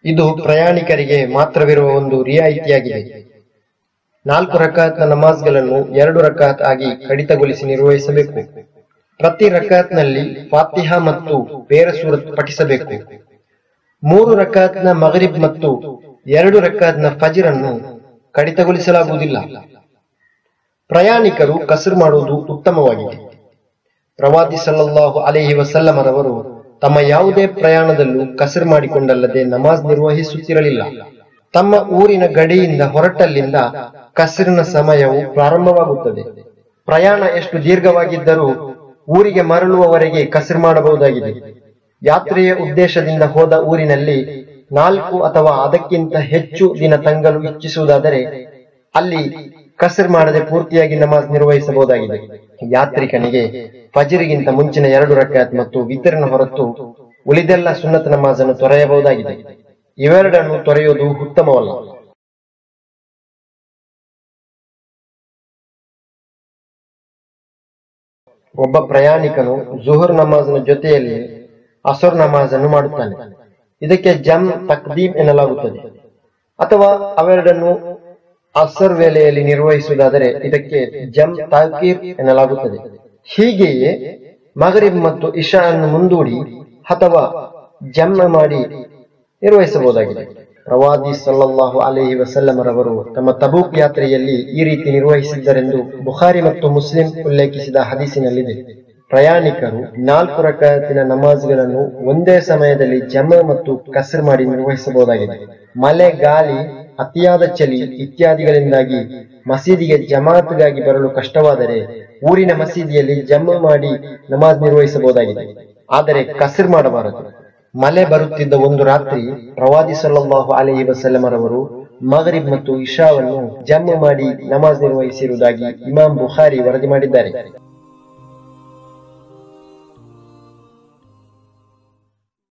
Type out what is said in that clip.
ಇದು ಪ್ರಯಾಣಿಕರಿಗೆ ಮಾತ್ರವಿರುವ ಒಂದು ರಿಯಾಯಿತಿಯಾಗಿದೆ ನಾಲ್ಕು ರಕಾತ್ನ ನಮಾಜ್ಗಳನ್ನು ಎರಡು ರಕಾತ್ ಆಗಿ ಕಡಿತಗೊಳಿಸಿ ನಿರ್ವಹಿಸಬೇಕು ಪ್ರತಿ ರಕಾತ್ನಲ್ಲಿ ಫಾತಿಹಾ ಮತ್ತು ಬೇರ ಸೂರತ್ ಪಠಿಸಬೇಕು ಮೂರು ರಕಾತ್ನ ಮಗರಿಬ್ ಮತ್ತು ಎರಡು ರಕಾತ್ನ ಫಜಿರ್ ಅನ್ನು ಕಡಿತಗೊಳಿಸಲಾಗುವುದಿಲ್ಲ ಪ್ರಯಾಣಿಕರು ಕಸರು ಮಾಡುವುದು ಉತ್ತಮವಾಗಿದೆ ಪ್ರವಾದಿ ಸಲ್ಲಲ್ಲಾಹು ಅಲೈಹಿ ವಸಲ್ಲಮರವರು ತಮ್ಮ ಯಾವುದೇ ಪ್ರಯಾಣದಲ್ಲೂ ಕಸರು ಮಾಡಿಕೊಂಡಲ್ಲದೆ ನಮಾಜ್ ನಿರ್ವಹಿಸುತ್ತಿರಲಿಲ್ಲ ತಮ್ಮ ಊರಿನ ಗಡಿಯಿಂದ ಹೊರಟಲ್ಲಿಂದ ಕಸರಿನ ಸಮಯವು ಪ್ರಾರಂಭವಾಗುತ್ತದೆ ಪ್ರಯಾಣ ಎಷ್ಟು ದೀರ್ಘವಾಗಿದ್ದರೂ ಊರಿಗೆ ಮರಳುವವರೆಗೆ ಕಸರು ಮಾಡಬಹುದಾಗಿದೆ ಯಾತ್ರೆಯ ಉದ್ದೇಶದಿಂದ ಹೋದ ಊರಿನಲ್ಲಿ ನಾಲ್ಕು ಅಥವಾ ಅದಕ್ಕಿಂತ ಹೆಚ್ಚು ದಿನ ತಂಗಲು ಇಚ್ಛಿಸುವುದಾದರೆ ಅಲ್ಲಿ ಕಸರ್ ಮಾಡದೆ ಪೂರ್ತಿಯಾಗಿ ನಮಾಜ್ ನಿರ್ವಹಿಸಬಹುದಾಗಿದೆ ಯಾತ್ರಿಕನಿಗೆ ಫಜರಿಗಿಂತ ಮುಂಚಿನ ಎರಡು ರಕಾತ್ ಮತ್ತು ವಿತರಣ ಹೊರತು ಉಳಿದೆಲ್ಲ ಸುನ್ನತ ನಮಾಜ್ ಅನ್ನು ತೊರೆಯಬಹುದಾಗಿದೆ ಇವೆರಡನ್ನು ತೊರೆಯುವುದು ಉತ್ತಮವಲ್ಲ ಒಬ್ಬ ಪ್ರಯಾಣಿಕನು ಜುಹರ್ ನಮಾಜ್ನ ಜೊತೆಯಲ್ಲಿ ಅಸರ್ ನಮಾಜ್ ಅನ್ನು ಮಾಡುತ್ತಾನೆ ಇದಕ್ಕೆ ಜಮ್ ತಕ್ದೀಮ್ ಎನ್ನಲಾಗುತ್ತದೆ ಅಥವಾ ಅವೆರಡನ್ನು ಅಸರ್ ವೇಳೆಯಲ್ಲಿ ನಿರ್ವಹಿಸುವುದಾದರೆ ಇದಕ್ಕೆ ಜಮ್ ತಾಕೀರ್ ಎನ್ನಲಾಗುತ್ತದೆ ಹೀಗೆಯೇ ಮಗರಿಬ್ ಮತ್ತು ಇಶಾ ಅನ್ನು ಮುಂದೂಡಿ ಅಥವಾ ಜಮ್ಮ ಮಾಡಿ ನಿರ್ವಹಿಸಬಹುದಾಗಿದೆ ಪ್ರವಾದಿ ಸಲ್ಲಲ್ಲಾಹು ಅಲೈಹಿ ವಸಲ್ಲಮರವರು ತಮ್ಮ ತಬೂಕ್ ಯಾತ್ರೆಯಲ್ಲಿ ಈ ರೀತಿ ನಿರ್ವಹಿಸಿದ್ದರೆಂದು ಬುಖಾರಿ ಮತ್ತು ಮುಸ್ಲಿಂ ಉಲ್ಲೇಖಿಸಿದ ಹದೀಸಿನಲ್ಲಿದೆ ಪ್ರಯಾಣಿಕರು ನಾಲ್ಕು ರಕಾತಿನ ನಮಾಜ್ಗಳನ್ನು ಒಂದೇ ಸಮಯದಲ್ಲಿ ಜಮ ಮತ್ತು ಕಸರ್ ಮಾಡಿ ನಿರ್ವಹಿಸಬಹುದಾಗಿದೆ ಮಳೆ ಗಾಳಿ ಅತಿಯಾದ ಚಳಿ ಇತ್ಯಾದಿಗಳಿಂದಾಗಿ ಮಸೀದಿಗೆ ಜಮಾತ್ಗಾಗಿ ಬರಲು ಕಷ್ಟವಾದರೆ ಊರಿನ ಮಸೀದಿಯಲ್ಲಿ ಜಮ್ಮ ಮಾಡಿ ನಮಾಜ್ ನಿರ್ವಹಿಸಬಹುದಾಗಿದೆ ಆದರೆ ಕಸರ್ ಮಾಡಬಾರದು ಮಳೆ ಬರುತ್ತಿದ್ದ ಒಂದು ರಾತ್ರಿ ಪ್ರವಾದಿ ಸಲ್ಲಲ್ಲಾಹು ಅಲೈಹಿ ವಸಲ್ಲಮರವರು ಮಗರಿಬ್ ಮತ್ತು ಇಶಾವನ್ನು ಜಮ್ಮ ಮಾಡಿ ನಮಾಜ್ ನಿರ್ವಹಿಸಿರುವುದಾಗಿ ಇಮಾಮ್ ಬುಖಾರಿ ವರದಿ ಮಾಡಿದ್ದಾರೆ